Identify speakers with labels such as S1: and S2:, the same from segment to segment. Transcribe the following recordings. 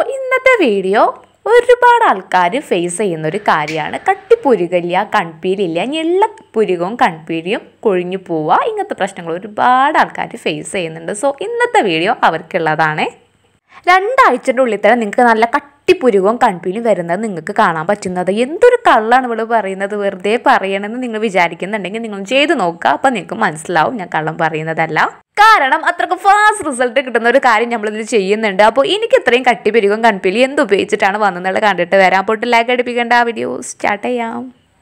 S1: ഇന്നത്തെ വീഡിയോ ഒരുപാട് ആൾക്കാർ ഫേസ് ചെയ്യുന്ന ഒരു കാര്യമാണ് കട്ടിപ്പുരുകല്ല കൺപീലില്ല ഞെള്ള പുരുകവും കൺപീലിയും കൊഴിഞ്ഞു പോവുക ഇങ്ങനത്തെ പ്രശ്നങ്ങൾ ഒരുപാട് ആൾക്കാർ ഫേസ് ചെയ്യുന്നുണ്ട് സോ ഇന്നത്തെ വീഡിയോ അവർക്കുള്ളതാണ് രണ്ടാഴ്ചൻ്റെ ഉള്ളിൽ തന്നെ നിങ്ങൾക്ക് നല്ല കട്ടിപ്പുരുകവും കൺപീലും വരുന്നത് നിങ്ങൾക്ക് കാണാൻ പറ്റുന്നത് എന്തൊരു കള്ളാണ് ഇവള് പറയുന്നത് വെറുതെ പറയണമെന്ന് നിങ്ങൾ വിചാരിക്കുന്നുണ്ടെങ്കിൽ നിങ്ങൾ ചെയ്ത് നോക്കുക അപ്പം നിങ്ങൾക്ക് മനസ്സിലാവും ഞാൻ കള്ളം പറയുന്നതല്ല കാരണം അത്രക്ക് ഫാസ്റ്റ് റിസൾട്ട് കിട്ടുന്ന ഒരു കാര്യം നമ്മളിതിൽ ചെയ്യുന്നുണ്ട് അപ്പോൾ എനിക്ക് ഇത്രയും കട്ടിപ്പുരുകവും കൺപീലും എന്ത് ഉപയോഗിച്ചിട്ടാണ് വന്നെന്നുള്ളത് കണ്ടിട്ട് വരാം അപ്പോൾ ലൈക്ക് അടിപ്പിക്കേണ്ട ആ വീഡിയോ സ്റ്റാർട്ട് ചെയ്യാം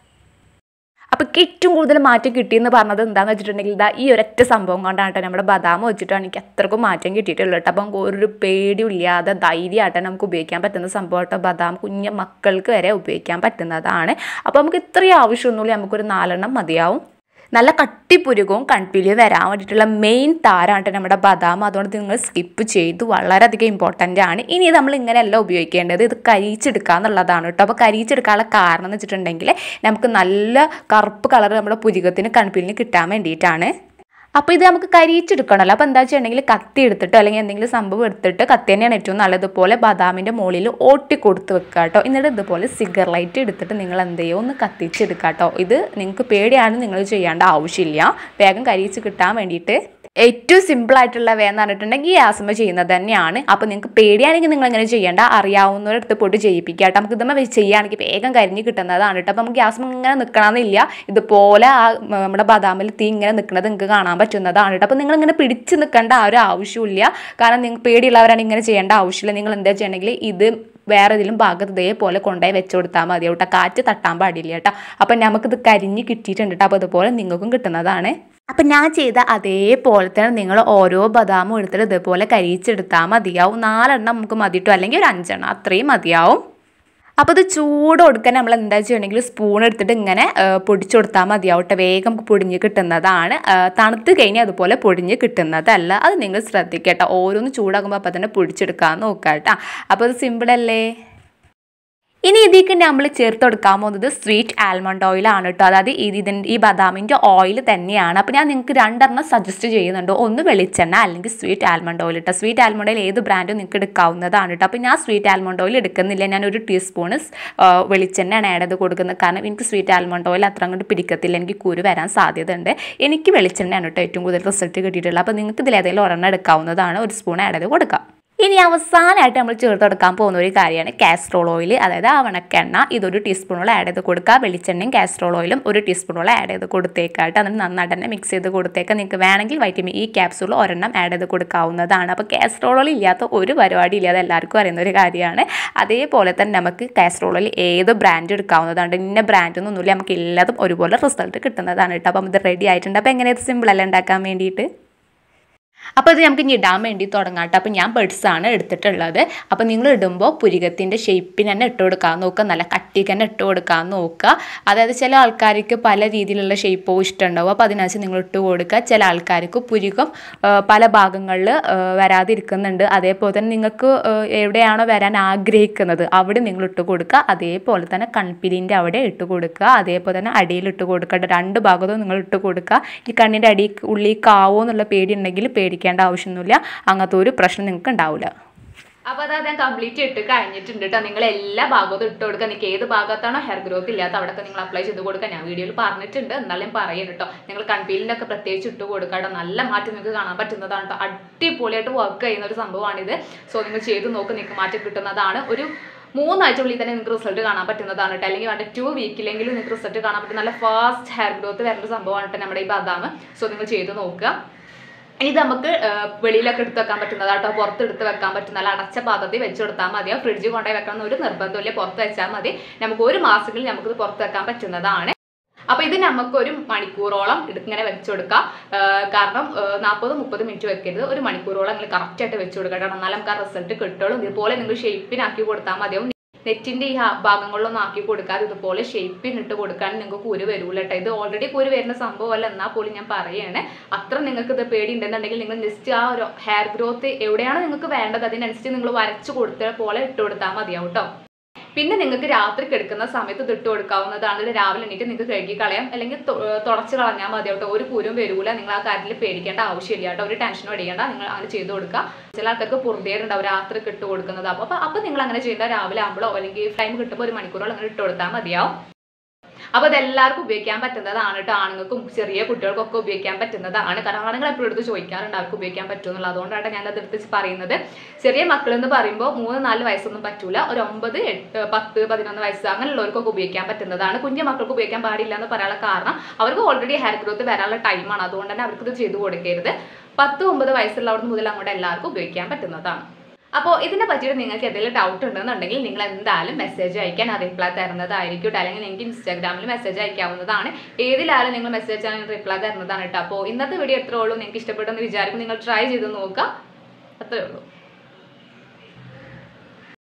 S1: അപ്പോൾ ഏറ്റവും കൂടുതൽ മാറ്റം കിട്ടിയെന്ന് പറഞ്ഞത് എന്താണെന്ന് വെച്ചിട്ടുണ്ടെങ്കിൽ ഇതാ ഈ ഒരൊറ്റ സംഭവം കൊണ്ടാണ് കേട്ടോ നമ്മുടെ ബദാം വെച്ചിട്ടാണ് എനിക്ക് അത്രക്കും മാറ്റം കിട്ടിയിട്ടുള്ളത് കേട്ടോ അപ്പം ഒരു പേടിയും ഇല്ലാതെ ധൈര്യമായിട്ട് നമുക്ക് ഉപയോഗിക്കാൻ പറ്റുന്ന സംഭവം കേട്ടോ ബദാം കുഞ്ഞു മക്കൾക്ക് വരെ ഉപയോഗിക്കാൻ പറ്റുന്നതാണ് അപ്പോൾ നമുക്ക് ഇത്രയും ആവശ്യമൊന്നുമില്ല നമുക്കൊരു നാലെണ്ണം മതിയാവും നല്ല കട്ടിപ്പുരുകവും കൺപീലിയും വരാൻ വേണ്ടിയിട്ടുള്ള മെയിൻ താരമാണ് നമ്മുടെ ബദാം അതുകൊണ്ട് നിങ്ങൾ സ്കിപ്പ് ചെയ്തു വളരെയധികം ഇമ്പോർട്ടൻ്റ് ആണ് ഇനി നമ്മൾ ഇങ്ങനെയല്ല ഉപയോഗിക്കേണ്ടത് ഇത് കരിച്ചെടുക്കുക എന്നുള്ളതാണ് കേട്ടോ അപ്പോൾ കരിച്ചെടുക്കാനുള്ള കാരണം എന്ന് വെച്ചിട്ടുണ്ടെങ്കിൽ നമുക്ക് നല്ല കറുപ്പ് കളർ നമ്മുടെ പുരുകത്തിന് കൺപീലിന് കിട്ടാൻ വേണ്ടിയിട്ടാണ് അപ്പോൾ ഇത് നമുക്ക് കരിയിച്ചെടുക്കണമല്ലോ അപ്പോൾ എന്താ വെച്ചിട്ടുണ്ടെങ്കിൽ കത്തി എടുത്തിട്ടോ അല്ലെങ്കിൽ എന്തെങ്കിലും സംഭവം എടുത്തിട്ട് കത്തി തന്നെയാണ് ഏറ്റവും നല്ലത് ഇതുപോലെ ബദാമിൻ്റെ മുകളിൽ ഓട്ടി കൊടുത്ത് വെക്കുക കേട്ടോ എന്നിട്ട് ഇതുപോലെ സിഗർ ലൈറ്റ് എടുത്തിട്ട് നിങ്ങൾ എന്ത് ചെയ്യുമോ ഒന്ന് കത്തിച്ചെടുക്കുക കേട്ടോ ഇത് നിങ്ങൾക്ക് പേടിയാണ് നിങ്ങൾ ചെയ്യേണ്ട ആവശ്യമില്ല വേഗം കരിയിച്ച് കിട്ടാൻ വേണ്ടിയിട്ട് ഏറ്റവും സിമ്പിൾ ആയിട്ടുള്ള വേ എന്ന് പറഞ്ഞിട്ടുണ്ടെങ്കിൽ ഈ ആസ്മ ചെയ്യുന്നത് തന്നെയാണ് അപ്പോൾ നിങ്ങൾക്ക് പേടിയാണെങ്കിൽ നിങ്ങൾ ഇങ്ങനെ ചെയ്യേണ്ട അറിയാവുന്നവരടുത്ത് പോയിട്ട് ചെയ്യിപ്പിക്കുക കേട്ടോ നമുക്ക് ഇതുമ്മ വെച്ച് ചെയ്യുകയാണെങ്കിൽ വേഗം കരിഞ്ഞ് കിട്ടുന്നതാണ് കേട്ടോ അപ്പോൾ നമുക്ക് ഗ്യാസ് ഇങ്ങനെ നിൽക്കണമെന്നില്ല ഇതുപോലെ ആ നമ്മുടെ ബദാമിൽ തീ ഇങ്ങനെ നിൽക്കുന്നത് നിങ്ങൾക്ക് കാണാൻ പറ്റുന്നതാണ് കേട്ടോ അപ്പോൾ നിങ്ങൾ ഇങ്ങനെ പിടിച്ച് നിൽക്കേണ്ട ആ ഒരു ആവശ്യമില്ല കാരണം നിങ്ങൾക്ക് പേടിയുള്ളവരാണ് ഇങ്ങനെ ചെയ്യേണ്ട ആവശ്യമില്ല നിങ്ങൾ എന്താ ചെയ്യണമെങ്കിൽ ഇത് വേറെ ഏതെങ്കിലും ഭാഗത്ത് ഇതേപോലെ കൊണ്ടുപോയി വെച്ച് കൊടുത്താൽ മതി കേട്ടോ കാറ്റ് തട്ടാൻ പാടില്ല കേട്ടോ അപ്പം നമുക്കിത് കരിഞ്ഞ് കിട്ടിയിട്ടുണ്ട് കേട്ടോ അപ്പോൾ അതുപോലെ നിങ്ങൾക്കും കിട്ടുന്നതാണ് അപ്പം ഞാൻ ചെയ്ത അതേപോലെ തന്നെ നിങ്ങൾ ഓരോ ബദാമും എടുത്തിട്ട് ഇതേപോലെ കരിയിച്ചെടുത്താൽ മതിയാവും നാലെണ്ണം നമുക്ക് മതിട്ടോ അല്ലെങ്കിൽ ഒരു അഞ്ചെണ്ണം അത്രയും മതിയാവും അപ്പോൾ ഇത് ചൂട് കൊടുക്കാൻ നമ്മൾ എന്താ ചെയ്യണമെങ്കിൽ സ്പൂൺ എടുത്തിട്ട് ഇങ്ങനെ പൊടിച്ചു കൊടുത്താൽ മതിയാവട്ടെ വേഗം നമുക്ക് പൊടിഞ്ഞ് കിട്ടുന്നതാണ് തണുത്ത് കഴിഞ്ഞാൽ അതുപോലെ പൊടിഞ്ഞ് കിട്ടുന്നതല്ല അത് നിങ്ങൾ ശ്രദ്ധിക്കട്ടോ ഓരോന്ന് ചൂടാകുമ്പോൾ അപ്പോൾ തന്നെ പൊടിച്ചെടുക്കാൻ നോക്കുക കേട്ടോ അപ്പോൾ അത് സിമ്പിളല്ലേ ഇനി ഇതിലേക്ക് നമ്മൾ ചേർത്ത് കൊടുക്കാൻ പോകുന്നത് സ്വീറ്റ് ആൽമണ്ട് ഓയിലാണ് കേട്ടോ അതായത് ഇതിൻ്റെ ഈ ബദാമിൻ്റെ ഓയിൽ തന്നെയാണ് അപ്പോൾ ഞാൻ നിങ്ങൾക്ക് രണ്ടെണ്ണം സജസ്റ്റ് ചെയ്യുന്നുണ്ട് ഒന്ന് വെളിച്ചെണ്ണ അല്ലെങ്കിൽ സ്വീറ്റ് ആൽമണ്ട് ഓയിൽ കേട്ടോ സ്വീറ്റ് ആൽമണ്ട് ഓയിൽ ഏത് ബ്രാൻഡും നിങ്ങൾക്ക് എടുക്കാവുന്നതാണ് കേട്ടോ അപ്പോൾ ഞാൻ സ്വീറ്റ് ആൽമണ്ട് ഓയിൽ എടുക്കുന്നില്ല ഞാൻ ഒരു ടീസ്പൂണ് വെളിച്ചെണ്ണയാണ് ആഡ് ചെയ്ത് കൊടുക്കുന്നത് കാരണം എനിക്ക് സ്വീറ്റ് ആൽമണ്ട് ഓയിൽ അത്ര അങ്ങോട്ട് പിടിക്കത്തില്ല എനിക്ക് കുരു വരാൻ സാധ്യതയുണ്ട് എനിക്ക് വെളിച്ചെണ്ണയാണ് കേട്ടോ ഏറ്റവും കൂടുതൽ റിസൾട്ട് കിട്ടിയിട്ടുള്ളത് അപ്പോൾ നിങ്ങൾക്ക് ഇതിൽ ഏതെങ്കിലും ഒരെണ്ണം എടുക്കാവുന്നതാണ് ഒരു സ്പൂൺ ആഡ് ചെയ്ത് കൊടുക്കാം ഇനി അവസാനമായിട്ട് നമ്മൾ ചേർത്ത് കൊടുക്കാൻ പോകുന്ന ഒരു കാര്യമാണ് കാസ്ട്രോൾ ഓയിൽ അതായത് ആവണക്കെണ്ണ ഇതൊരു ടീസ്പൂണോളം ആഡ് ചെയ്ത് കൊടുക്കുക വെളിച്ചെണ്ണയും കാസ്ട്രോൾ ഓയിലും ഒരു ടീസ്പൂണോളം ആഡ് ചെയ്ത് കൊടുത്തേക്കായിട്ട് എന്നിട്ട് നന്നായിട്ട് തന്നെ മിക്സ് ചെയ്ത് കൊടുത്തേക്കാം നിങ്ങൾക്ക് വേണമെങ്കിൽ വൈറ്റമിൻ ഇ ക്യാപ്സൂൾ ഒരെണ്ണം ആഡ് ചെയ്ത് കൊടുക്കാവുന്നതാണ് അപ്പോൾ കാസ്ട്രോൾ ഓയിൽ ഇല്ലാത്ത ഒരു പരിപാടി ഇല്ലാതെ എല്ലാവർക്കും അറിയുന്ന ഒരു കാര്യമാണ് അതേപോലെ തന്നെ നമുക്ക് കാസ്ട്രോൾ ഓയിൽ ഏത് ബ്രാൻഡ് എടുക്കാവുന്നതാണ് ഇന്ന ബ്രാൻഡൊന്നുമില്ല നമുക്ക് എല്ലാതും ഒരുപോലെ റിസൾട്ട് കിട്ടുന്നതാണ് കേട്ടോ അപ്പം ഇത് റെഡി ആയിട്ടുണ്ട് അപ്പോൾ എങ്ങനെ ഇത് സിമ്പിൾ അല്ല ഉണ്ടാക്കാൻ വേണ്ടിയിട്ട് അപ്പോൾ ഇത് നമുക്ക് ഇനി ഇടാൻ വേണ്ടി തുടങ്ങാം കേട്ടോ അപ്പോൾ ഞാൻ ബെഡ്സ് ആണ് എടുത്തിട്ടുള്ളത് അപ്പോൾ നിങ്ങൾ ഇടുമ്പോൾ പുരികത്തിൻ്റെ ഷേപ്പിന് തന്നെ ഇട്ട് കൊടുക്കാൻ നോക്കുക നല്ല കട്ടിക്ക് തന്നെ ഇട്ട് കൊടുക്കാൻ നോക്കുക അതായത് ചില ആൾക്കാർക്ക് പല രീതിയിലുള്ള ഷേപ്പോ ഇഷ്ടമുണ്ടാവും അപ്പോൾ അതിനനുസരിച്ച് നിങ്ങൾ ഇട്ട് കൊടുക്കുക ചില ആൾക്കാർക്ക് പുരികം പല ഭാഗങ്ങളിൽ വരാതിരിക്കുന്നുണ്ട് അതേപോലെ തന്നെ നിങ്ങൾക്ക് എവിടെയാണോ വരാൻ ആഗ്രഹിക്കുന്നത് അവിടെ നിങ്ങൾ ഇട്ട് കൊടുക്കുക അതേപോലെ തന്നെ കൺപിലിൻ്റെ അവിടെ ഇട്ട് കൊടുക്കുക അതേപോലെ തന്നെ അടിയിൽ ഇട്ട് കൊടുക്കുക രണ്ട് ഭാഗത്തും നിങ്ങൾ ഇട്ട് കൊടുക്കുക ഈ കണ്ണിൻ്റെ അടി ഉള്ളിൽ കാവോ എന്നുള്ള പേടി ഉണ്ടെങ്കിൽ പേടിക്കേണ്ട ആവശ്യമൊന്നുമില്ല അങ്ങനത്തെ ഒരു പ്രശ്നം നിങ്ങൾക്ക് ഉണ്ടാവില്ല അപ്പോൾ അത് ഞാൻ കംപ്ലീറ്റ് ഇട്ട് കഴിഞ്ഞിട്ടുണ്ട് കേട്ടോ നിങ്ങൾ എല്ലാ ഭാഗത്തും ഇട്ട് കൊടുക്കുക നിങ്ങൾക്ക് ഏത് ഭാഗത്താണോ ഹെയർ ഗ്രോത്ത് ഇല്ലാത്ത അവിടെയൊക്കെ നിങ്ങൾ അപ്ലൈ ചെയ്ത് കൊടുക്കുക ഞാൻ വീഡിയോയിൽ പറഞ്ഞിട്ടുണ്ട് എന്നാലും പറയുന്നു കേട്ടോ നിങ്ങൾ കൺപീലിൻ്റെ ഒക്കെ പ്രത്യേകിച്ച് ഇട്ട് കൊടുക്കുക കേട്ടോ നല്ല മാറ്റം നിങ്ങൾക്ക് കാണാൻ പറ്റുന്നതാണ് കേട്ടോ അടിപൊളിയായിട്ട് വർക്ക് ചെയ്യുന്ന ഒരു സംഭവമാണിത് സോ നിങ്ങൾ ചെയ്ത് നോക്ക് നിങ്ങൾക്ക് മാറ്റം കിട്ടുന്നതാണ് ഒരു മൂന്നാഴ്ച ഉള്ളിൽ തന്നെ നിങ്ങൾക്ക് റിസൾട്ട് കാണാൻ പറ്റുന്നതാണ് കേട്ടോ അല്ലെങ്കിൽ വേണ്ട ടു വീക്കിലെങ്കിലും നിങ്ങൾക്ക് റിസൾട്ട് കാണാൻ പറ്റും നല്ല ഫാസ്റ്റ് ഹെയർ ഗ്രോത്ത് വരുന്ന സംഭവമാണ് കേട്ടോ നമ്മുടെ ഈ ബദാം സോ നിങ്ങൾ ചെയ്ത് നോക്കുക ഇത് നമുക്ക് വെളിയിലൊക്കെ എടുത്ത് വെക്കാൻ പറ്റുന്നതാട്ടോ പുറത്ത് എടുത്ത് വെക്കാൻ പറ്റുന്ന നല്ല അടച്ച പാത്രത്തിൽ വെച്ച് കൊടുത്താൽ മതിയോ ഫ്രിഡ്ജിൽ കൊണ്ടുപോയി വെക്കണം എന്നൊരു നിർബന്ധമില്ല പുറത്ത് വെച്ചാൽ മതി നമുക്ക് ഒരു മാസത്തിൽ നമുക്കിത് പുറത്ത് വെക്കാൻ പറ്റുന്നതാണ് അപ്പൊ ഇത് നമുക്ക് ഒരു മണിക്കൂറോളം ഇങ്ങനെ വെച്ച് കൊടുക്കാം കാരണം നാൽപ്പത് മുപ്പത് മിനിറ്റ് വെക്കരുത് ഒരു മണിക്കൂറോളം നിങ്ങൾ കറക്റ്റ് ആയിട്ട് വെച്ച് കൊടുക്കുക കാരണം എന്നാലും നമുക്ക് ആ റിസൾട്ട് കിട്ടുള്ളൂ ഇതുപോലെ നിങ്ങൾ ഷേപ്പിനാക്കി കൊടുത്താൽ മതിയാവും നെറ്റിന്റെ ഈ ഭാഗങ്ങളിലൊന്നും ആക്കി കൊടുക്കാതെ ഇതുപോലെ ഷേപ്പിനിട്ട് കൊടുക്കാൻ നിങ്ങൾക്ക് കുരു വരൂല കേട്ടോ ഇത് ഓൾറെഡി കുരു വരുന്ന സംഭവമല്ല എന്നാൽ പോലും ഞാൻ പറയുകയാണ് അത്ര നിങ്ങൾക്ക് ഇത് പേടി ഉണ്ടെന്നുണ്ടെങ്കിൽ നിങ്ങൾ ജസ്റ്റ് ആ ഒരു ഹെയർ ഗ്രോത്ത് എവിടെയാണ് നിങ്ങൾക്ക് വേണ്ടത് അതിനനുസരിച്ച് നിങ്ങൾ വരച്ചു കൊടുത്ത പോലെ ഇട്ട് കൊടുത്താൽ മതിയാവും കേട്ടോ പിന്നെ നിങ്ങൾക്ക് രാത്രി കിടക്കുന്ന സമയത്ത് ഇത് ഇട്ട് കൊടുക്കാവുന്നതാണ് ഇത് രാവിലെ എണീറ്റ് നിങ്ങൾക്ക് കഴുകി കളയാം അല്ലെങ്കിൽ തൊ- ഏർ തുടച്ച് കളഞ്ഞാൽ മതി കേട്ടോ ഒരു പൂരും വരൂല നിങ്ങൾ ആ കാര്യത്തിൽ പേടിക്കേണ്ട ആവശ്യമില്ല കേട്ടോ ഒരു ടെൻഷനും അടിക്കേണ്ട നിങ്ങൾ അങ്ങനെ ചെയ്ത് കൊടുക്കുക ചില ആൾക്കാർക്ക് പൊറുതേടുണ്ടാവും രാത്രി ഇട്ട് കൊടുക്കുന്നത് അപ്പോൾ അപ്പോൾ അപ്പോൾ നിങ്ങൾ അങ്ങനെ ചെയ്യേണ്ട രാവിലെ ആകുമ്പോഴോ അല്ലെങ്കിൽ ടൈം കിട്ടുമ്പോൾ ഒരു മണിക്കൂറോളം അങ്ങനെ ഇട്ട് കൊടുത്താൽ മതിയാവും അപ്പോൾ ഇത് എല്ലാവർക്കും ഉപയോഗിക്കാൻ പറ്റുന്നതാണ് കേട്ടോ ആണുങ്ങൾക്കും ചെറിയ കുട്ടികൾക്കൊക്കെ ഉപയോഗിക്കാൻ പറ്റുന്നതാണ് കാരണം ആണുങ്ങൾ എപ്പോഴും എടുത്ത് ചോദിക്കാറുണ്ട് അവർക്ക് ഉപയോഗിക്കാൻ പറ്റുമെന്നുള്ളത് അതുകൊണ്ടാണ് ഞാൻ അത് എടുത്ത് പറയുന്നത് ചെറിയ മക്കൾ എന്ന് പറയുമ്പോൾ മൂന്ന് നാല് വയസ്സൊന്നും പറ്റൂല ഒരു ഒമ്പത് എട്ട് പത്ത് പതിനൊന്ന് വയസ്സ് അങ്ങനെയുള്ളവർക്കൊക്കെ ഉപയോഗിക്കാൻ പറ്റുന്നതാണ് കുഞ്ഞു മക്കൾക്ക് ഉപയോഗിക്കാൻ പാടില്ല എന്ന് പറയാനുള്ള കാരണം അവർക്ക് ഓൾറെഡി ഹെയർ ഗ്രോത്ത് വരാനുള്ള ടൈമാണ് അതുകൊണ്ട് തന്നെ അവർക്ക് ഇത് ചെയ്തു കൊടുക്കരുത് പത്ത് ഒമ്പത് വയസ്സുള്ളവർ മുതൽ അങ്ങോട്ട് എല്ലാവർക്കും ഉപയോഗിക്കാൻ പറ്റുന്നതാണ് അപ്പോൾ ഇതിനെ പറ്റിയിട്ട് നിങ്ങൾക്ക് എന്തെങ്കിലും ഡൗട്ട് ഉണ്ടെന്നുണ്ടെങ്കിൽ നിങ്ങൾ എന്തായാലും മെസ്സേജ് അയക്കാൻ റിപ്ലൈ തരുന്നതായിരിക്കും കേട്ടോ അല്ലെങ്കിൽ നിങ്ങൾക്ക് ഇൻസ്റ്റാഗ്രാമിൽ മെസ്സേജ് അയക്കാവുന്നതാണ് ഏതിലായാലും നിങ്ങൾ മെസ്സേജ് അയച്ചാൽ റിപ്ലൈ തരുന്നതാണ് കേട്ടോ അപ്പോൾ ഇന്നത്തെ വീഡിയോ എത്രേ ഉള്ളൂ നിങ്ങൾക്ക് ഇഷ്ടപ്പെട്ടെന്ന് വിചാരിക്കും നിങ്ങൾ ട്രൈ ചെയ്ത് നോക്കുക അത്രേ ഉള്ളൂ